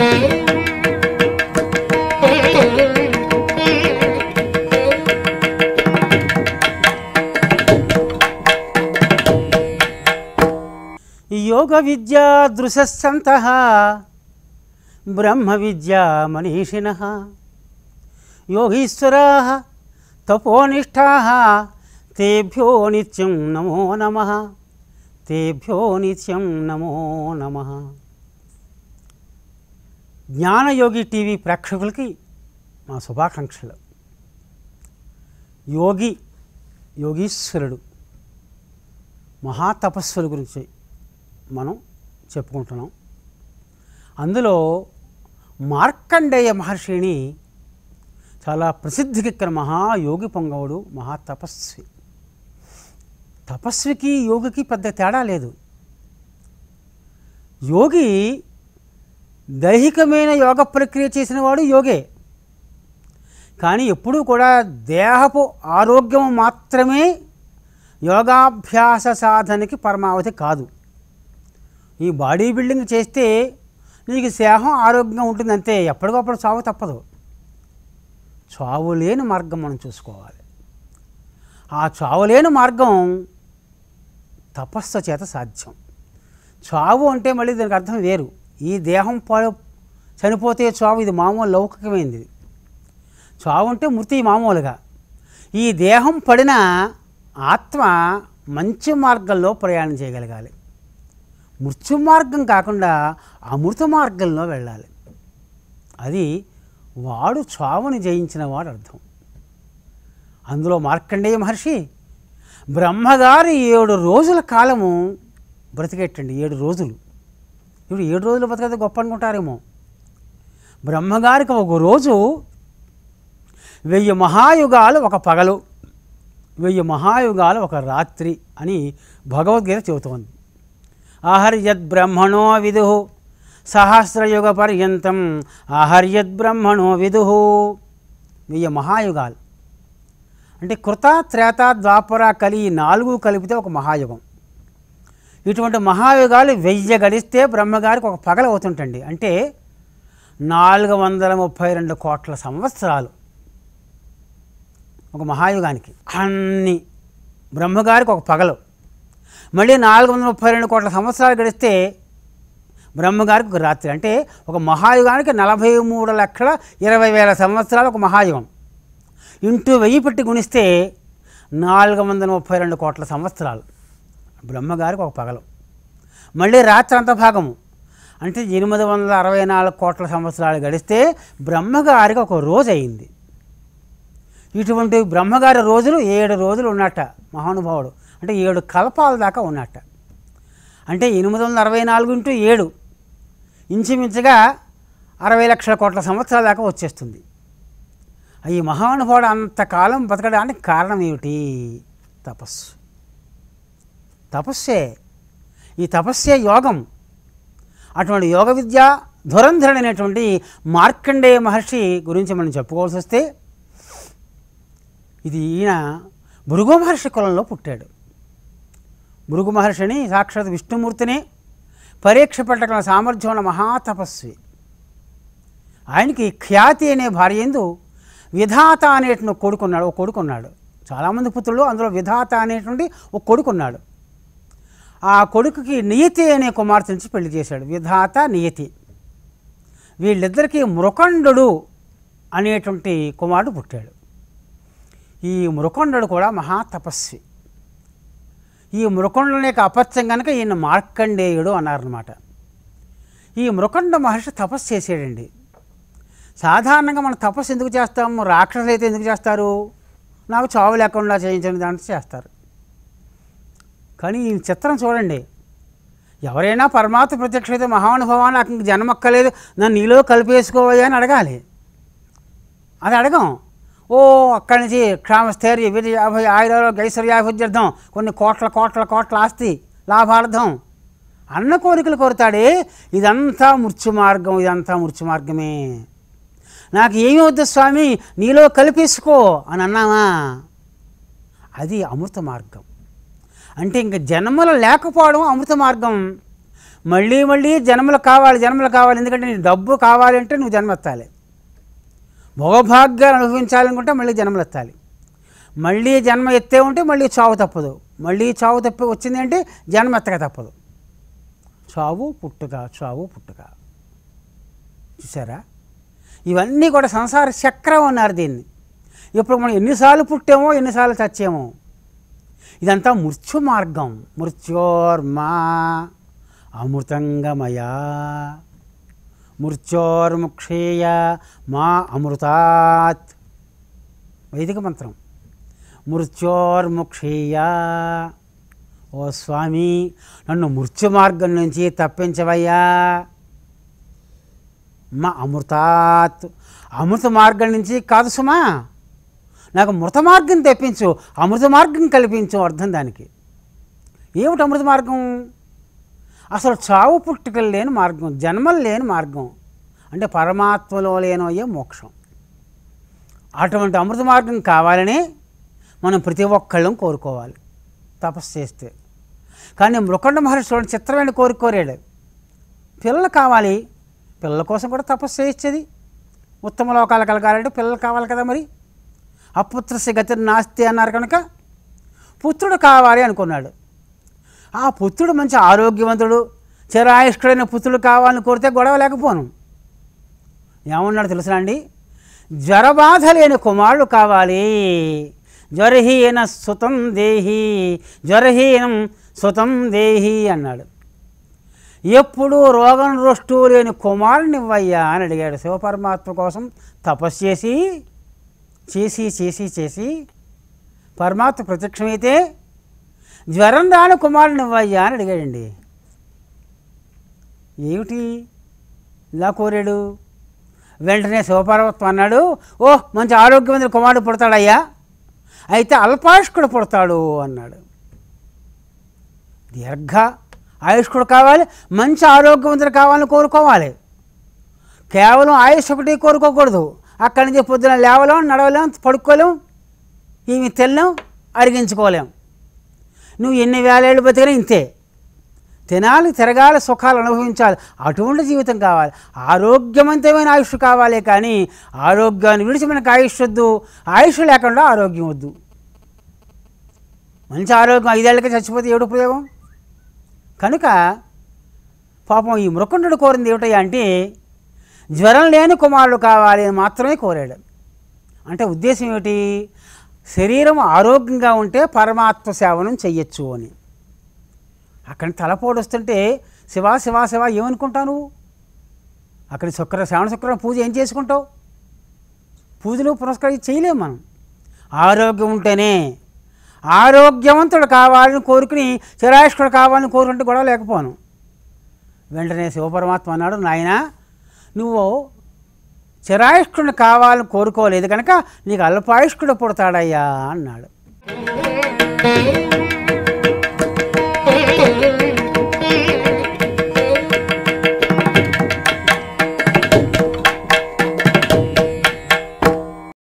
యోగ విద్యా దృశస్సంత బ్రహ్మ విద్యా మనీషిణ యోగీశ్వరా తపోనిష్టా తేభ్యో నిత్యం నమో నమ తేభ్యో నిత్యం నమో నమ జ్ఞానయోగి టీవీ ప్రేక్షకులకి మా శుభాకాంక్షలు యోగి యోగీశ్వరుడు మహాతపస్సుల గురించి మనం చెప్పుకుంటున్నాం అందులో మార్కండేయ మహర్షిని చాలా ప్రసిద్ధికెక్కిన మహాయోగి పొంగవుడు మహాతపస్వి తపస్వికి యోగికి పెద్ద తేడా లేదు యోగి దైహికమైన యోగ ప్రక్రియ చేసిన వాడు యోగే కానీ ఎప్పుడూ కూడా దేహపు ఆరోగ్యం మాత్రమే యోగాభ్యాస సాధనకి పరమావధి కాదు ఈ బాడీ బిల్డింగ్ చేస్తే నీకు దేహం ఆరోగ్యంగా ఉంటుంది అంతే ఎప్పటికప్పుడు చావు తప్పదు చావు లేని మార్గం మనం చూసుకోవాలి ఆ చావు లేని మార్గం తపస్సు చేత సాధ్యం చావు అంటే మళ్ళీ దానికి అర్థం వేరు ఈ దేహం ప చనిపోతే చావు ఇది మామూలు లౌకికమైంది చావు అంటే మృతి మామూలుగా ఈ దేహం పడిన ఆత్మ మంచి మార్గంలో ప్రయాణం చేయగలగాలి మృత్యు మార్గం కాకుండా అమృత మార్గంలో వెళ్ళాలి అది వాడు చావుని జయించిన వాడు అర్థం అందులో మార్కండేయ మహర్షి బ్రహ్మగారి ఏడు రోజుల కాలము బ్రతికెట్టండి ఏడు రోజులు ఇప్పుడు ఏడు రోజులు బతకతే గొప్ప అనుకుంటారేమో బ్రహ్మగారికి ఒక రోజు వెయ్యి మహాయుగాలు ఒక పగలు వెయ్యి మహాయుగాలు ఒక రాత్రి అని భగవద్గీత చెబుతోంది ఆహర్యద్ బ్రహ్మణో విదు సహస్రయుగ పర్యంతం ఆహర్యద్ బ్రహ్మణో విదు వెయ్యి మహాయుగాలు అంటే కృత త్రేత ద్వాపర కలి ఈ నాలుగు కలిపితే ఒక మహాయుగం ఇటువంటి మహాయుగాలు వెయ్యి గడిస్తే బ్రహ్మగారికి ఒక పగల అవుతుంటండి అంటే నాలుగు వందల ముప్పై రెండు కోట్ల సంవత్సరాలు ఒక మహాయుగానికి అన్ని బ్రహ్మగారికి ఒక పగలు మళ్ళీ నాలుగు వందల ముప్పై రెండు కోట్ల సంవత్సరాలు గడిస్తే బ్రహ్మగారికి ఒక రాత్రి అంటే ఒక మహాయుగానికి నలభై మూడు లక్షల ఇరవై వేల సంవత్సరాలు ఒక మహాయుగం ఇంటూ వెయ్యి పెట్టి గుణిస్తే నాలుగు వందల ముప్పై రెండు కోట్ల సంవత్సరాలు బ్రహ్మగారికి ఒక పగలు మళ్ళీ రాత్రి అంత భాగము అంటే ఎనిమిది వందల అరవై నాలుగు కోట్ల సంవత్సరాలు గడిస్తే బ్రహ్మగారికి ఒక రోజు అయింది ఇటువంటి బ్రహ్మగారి రోజులు ఏడు రోజులు ఉన్నట్ట మహానుభావుడు అంటే ఏడు కల్పాల దాకా ఉన్నట్ట అంటే ఎనిమిది వందల అరవై నాలుగు ఇంటూ ఏడు ఇంచుమించుగా అరవై లక్షల కోట్ల సంవత్సరాల దాకా వచ్చేస్తుంది ఈ మహానుభావుడు అంతకాలం బతకడానికి కారణం ఏమిటి తపస్సు తపస్సే ఈ తపస్సే యోగం అటువంటి యోగ విద్య ధురంధరుడైనటువంటి మార్కండేయ మహర్షి గురించి మనం చెప్పుకోవాల్సి వస్తే ఇది ఈయన భృగు మహర్షి కులంలో పుట్టాడు భృగు మహర్షిని సాక్షాత్ విష్ణుమూర్తిని పరీక్ష పెట్టగల సామర్థ్యం ఉన్న మహాతపస్వి ఆయనకి ఖ్యాతి అనే భార్య ఎందు విధాత అనేటువంటి కొడుకున్నాడు ఒక కొడుకున్నాడు చాలామంది పుత్రులు అందులో విధాత అనేటువంటి ఒక కొడుకున్నాడు ఆ కొడుకుకి నియతి అనే కుమార్తె నుంచి పెళ్లి చేశాడు విధాత నియతి వీళ్ళిద్దరికీ మృకండు అనేటువంటి కుమారుడు పుట్టాడు ఈ మృకండు కూడా మహాతపస్వి ఈ మృకండుని యొక్క అపత్యం కనుక ఈయన మార్కండేయుడు అన్నారనమాట ఈ మృకండ మహర్షి తపస్సు చేసాడండి సాధారణంగా మనం తపస్సు ఎందుకు చేస్తాము రాక్షసులు అయితే ఎందుకు చేస్తారు నాకు చావు లేకుండా చేయించిన దాంట్లో చేస్తారు కానీ ఈ చిత్రం చూడండి ఎవరైనా పరమాత్మ ప్రత్యక్షమైతే మహానుభవా నాకు ఇంక జన్మక్కలేదు నన్ను నీలో కలిపేసుకోవయ్యా అని అడగాలి అది అడగం ఓ అక్కడి నుంచి క్షామస్థైర్య విజయ యాభై ఆయుధాలు గైశ్వర్యాభివృద్ధ్యర్థం కొన్ని కోట్ల కోట్ల కోట్ల ఆస్తి లాభార్థం అన్న కోరికలు కోరుతాడే ఇదంతా మృత్యు మార్గం ఇదంతా మృత్యు మార్గమే నాకు ఏమి వద్దు స్వామి నీలో కలిపేసుకో అని అన్నామా అది అమృత మార్గం అంటే ఇంక జన్మలు లేకపోవడం అమృత మార్గం మళ్ళీ మళ్ళీ జన్మలు కావాలి జన్మలు కావాలి ఎందుకంటే నీ డబ్బు కావాలంటే నువ్వు జన్మ ఎత్తాలి భోగభాగ్యాలు అనుభవించాలనుకుంటే మళ్ళీ జన్మలు ఎత్తాలి మళ్ళీ జన్మ ఎత్తే ఉంటే మళ్ళీ చావు తప్పదు మళ్ళీ చావు తప్పి వచ్చింది అంటే జన్మ ఎత్తక తప్పదు చావు పుట్టుక చావు పుట్టుక చూసారా ఇవన్నీ కూడా సంసార చక్రం అన్నారు దీన్ని ఇప్పుడు మనం ఎన్నిసార్లు పుట్టామో ఎన్నిసార్లు చచ్చామో ఇదంతా మృత్యు మార్గం మృత్యోర్మా అమృతంగమయా మృత్యోర్ముక్షేయ మా అమృతాత్ వైదిక మంత్రం మృత్యోర్ముక్షేయ ఓ స్వామి నన్ను మృత్యు మార్గం నుంచి తప్పించవయ్యా మా అమృతాత్ అమృత మార్గం నుంచి కాదు సుమా నాకు మృత మార్గం తెప్పించు అమృత మార్గం కల్పించు అర్థం దానికి ఏమిటి అమృత మార్గం అసలు చావు పుట్టుకలు లేని మార్గం జన్మలు లేని మార్గం అంటే పరమాత్మలో లేనోయే మోక్షం అటువంటి అమృత మార్గం కావాలని మనం ప్రతి ఒక్కళ్ళం కోరుకోవాలి తపస్సు చేస్తే కానీ మృకండ మహర్షి చూడండి చిత్రమైన కోరిక కోరాడు పిల్లలు కావాలి పిల్లల కోసం కూడా తపస్సు చేయొచ్చేది ఉత్తమ లోకాలు కలగాలంటే పిల్లలు కావాలి కదా మరి అపుత్రస్య గతి నాస్తి అన్నారు కనుక పుత్రుడు కావాలి అనుకున్నాడు ఆ పుత్రుడు మంచి ఆరోగ్యవంతుడు చిరాయుష్కుడైన పుత్రుడు కావాలని కోరితే గొడవ లేకపోను ఏమన్నాడు తెలుసా అండి జ్వరబాధ లేని కుమారుడు కావాలి జ్వరహీన సుతం దేహి జ్వరహీనం సుతం దేహి అన్నాడు ఎప్పుడు రోగం రొష్టు లేని కుమారుని ఇవ్వయ్యా అని అడిగాడు శివపరమాత్మ కోసం తపస్సు చేసి చేసి చేసి చేసి పరమాత్మ ప్రత్యక్షమైతే జ్వరం రాని కుమారుని ఇవ్వయ్యా అని అడిగాడండి ఏమిటి ఇలా కోరాడు వెంటనే శివపర్వతం అన్నాడు ఓ మంచి ఆరోగ్యవంతుడు కుమారుడు పుడతాడయ్యా అయితే అల్పాయుష్కుడు పుడతాడు అన్నాడు దీర్ఘ ఆయుష్కుడు కావాలి మంచి ఆరోగ్యవంతుడు కావాలని కోరుకోవాలి కేవలం ఆయుష్ ఒకటి కోరుకోకూడదు అక్కడి నుంచి పొద్దున లేవలేం నడవలేం పడుకోలేం ఏమి తెల్లేం అరిగించుకోలేం నువ్వు ఎన్ని వేలేళ్ళు బతికినా ఇంతే తినాలి తిరగాలి సుఖాలు అనుభవించాలి అటువంటి జీవితం కావాలి ఆరోగ్యవంతమైన ఆయుష్ కావాలి కానీ ఆరోగ్యాన్ని విడిచి మనకు ఆయుష్ వద్దు ఆయుష్ లేకుండా ఆరోగ్యం వద్దు మంచి ఆరోగ్యం ఐదేళ్ళకి చచ్చిపోతే ఏడు ఉపయోగం కనుక పాపం ఈ మృకుండు కోరింది ఏమిటయ్యా అంటే జ్వరం లేని కుమారుడు కావాలి అని మాత్రమే కోరాడు అంటే ఉద్దేశం ఏమిటి శరీరం ఆరోగ్యంగా ఉంటే పరమాత్మ సేవనం చెయ్యొచ్చు అని అక్కడ తలపోడు వస్తుంటే శివ శివ శివ ఏమనుకుంటావు నువ్వు అక్కడ శుక్ర శ్రావణ శుక్రవారం పూజ ఏం చేసుకుంటావు పూజలు పురస్కారం చేయలేము మనం ఆరోగ్యం ఉంటేనే ఆరోగ్యవంతుడు కావాలని కోరుకుని చిరాయుష్కుడు కావాలని కోరుకుంటే గొడవ లేకపోను వెంటనే శివపరమాత్మ అన్నాడు నాయన నువ్వు చిరాయుష్కుడిని కావాలని కోరుకోలేదు కనుక నీకు అల్పాయుష్కుడు పుడతాడయ్యా అన్నాడు